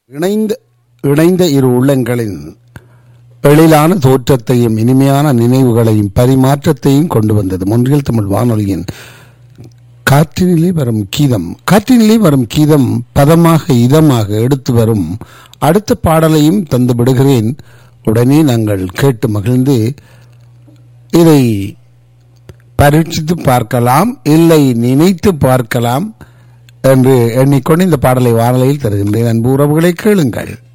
இணைந்த இணைந்த இரு உள்ளங்களின் எழிலான தோற்றத்தையும் இனிமையான நினைவுகளையும் பரிமாற்றத்தையும் கொண்டு வந்தது மொன்றியல் தமிழ் வானொலியின் காற்றினிலே வரும் கீதம் காற்றினிலே வரும் கீதம் பதமாக இதமாக எடுத்து வரும் அடுத்த பாடலையும் தந்து விடுகிறேன் உடனே நாங்கள் கேட்டு மகிழ்ந்து இதை பரீட்சித்து பார்க்கலாம் இல்லை நினைத்து பார்க்கலாம் என்று எண்ணிக்கொண்டு இந்த பாடலை வானொலியில் தருகின்றேன் அன்பு உறவுகளை கேளுங்கள்